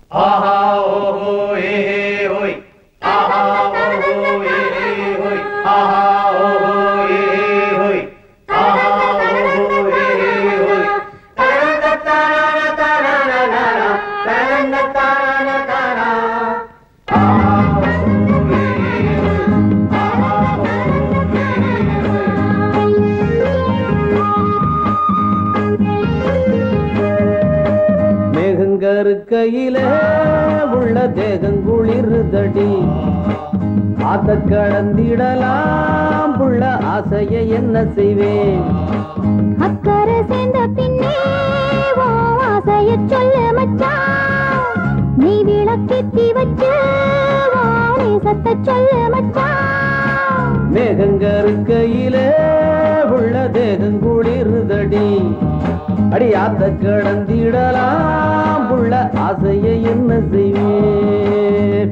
ஆஹா ஓஹோ ஏ ஹோய் ஆஹா ஓஹோ ஏ ஹோய் ஆஹா ஓஹோ ஏ ஹோய் ஆஹா ஓஹோ ஏ ஹோய் தரன தரன தரன நர தரன தரன தர ஆஹா ஓஹோ ஏ ஹோய் ஆஹா ஓஹோ ஏ ஹோய் மேகங்கருக்கையில உள்ள தேகங்குளிருதடி ஆத்த கடந்திடலாம் புள்ள ஆசைய என்ன செய்வேன் அக்கறை சேர்ந்த பின்னே ஓ ஆசைய சொல்லு மச்சான் நீ விளக்கேத்தி வச்சு ஓ நேசத்தை சொல்லு மச்சான் மேகங்கருக்கையில உள்ள தேகங்குளிருதடி அடி ஆத்த கடந்திடலாம் புள்ள ஆசைய என்ன செய்வேன்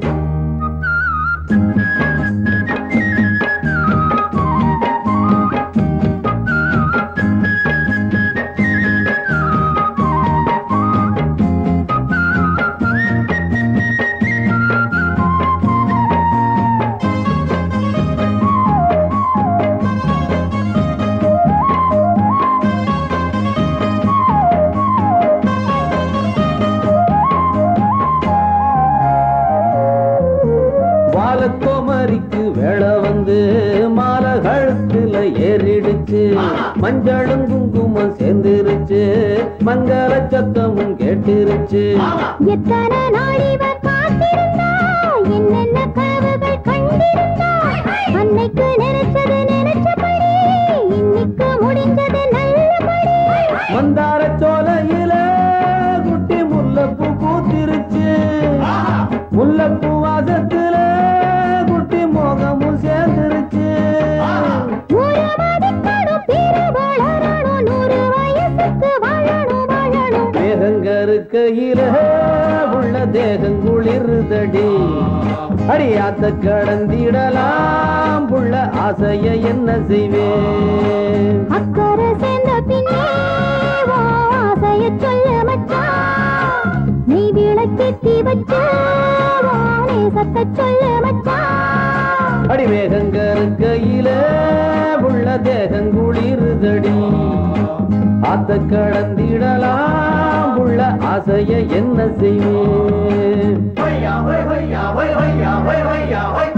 வாழக்கோமரிக்கு வேலை வந்து மாலை கழுத்துல ஏறிடுச்சு மஞ்சளும் குங்குமம் சேர்ந்துருச்சு மங்கள சத்தமும் கேட்டுருச்சு எத்தனை நாள் இவ காத்திருந்தா என்னென்ன கனவுகள் கண்டிருந்தா அன்னைக்கு நினைச்சது நினைச்சபடி இன்னைக்கு முடிஞ்சது நல்லபடி மந்தார சோலையில குட்டி முல்லைப்பூ பூத்திருச்சு முல்லைப்பூ வாசத்துல குட்டி மோகமும் சேர்ந்துருச்சு ஒரு மதிக்கணும் பிற வளரணும் நூறு வயசுக்கு வாழணும் வாழணும் மேகங்கருக்கையில உள்ள தேகங்குளிருதடி அடியாத்த கடந்திடலாம் புள்ள ஆசைய என்ன செய்வேன் அக்கறை சேர்ந்த பின்னே ஓ ஆசைய சொல்லு மச்சான் நீ விளக்கேத்தி வச்சு ஓ நேசத்தை சொல்லு மச்சான் அடி மேகங்கருக்கையில உள்ள தேகங்குளிருதடி ஆத்த கடந்திடலாம் புள்ள ஆசைய என்ன செய்வேன் ஹொய்யா ஹொய் ஹொய்யா ஹொய் ஹொய்யா ஹொய் ஹொய்யா ஹொய்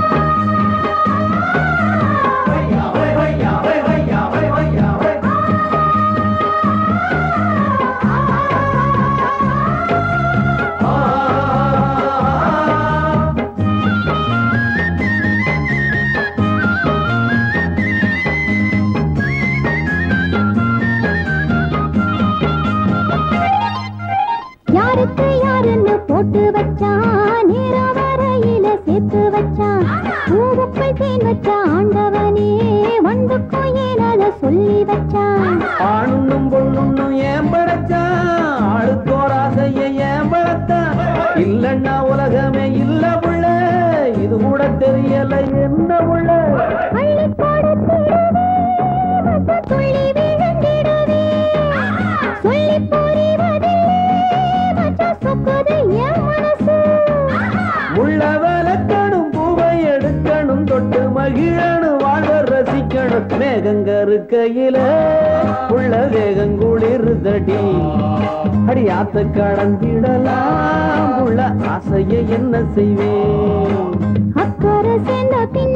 ஹொய்யா ஹொய் ஹொய்யா ஹொய் ஹொய்யா ஹொய் ஹொய்யா ஹொய் யாருக்கு யாருன்னு போட்டு வச்சான் நேர வரையில சேர்த்து வச்சான் பூவுக்குள் தேன் வச்ச ஆண்டவனே வண்டுக்கும் ஏன் அதை சொல்லி வச்சான் ஆணுன்னும் பொண்ணுன்னும் ஏன் படைச்சான் ஆளுக்கோர் ஆசைய ஏன் படைத்தான் இல்லன்னா உலகமே இல்ல புள்ள இது கூட தெரியல என்ன புள்ள அள்ளி கொடுத்திடவே மத்த துள்ளி விழுந்திடவே சொல்லி புரிவதில்லை மச்ச சொக்குது என் மனசு உள்ள விளக்கணும் பூவை எடுக்கணும் தொட்டு மகிழணும் வாழ்வ ரசிக்கணும் மேகங்கருக்கையில உள்ள வேகங்குளிருதடி அடி ஆத்த கடந்திடலாம் உள்ள ஆசைய என்ன செய்வேன் அக்கறை சேர்ந்த பின்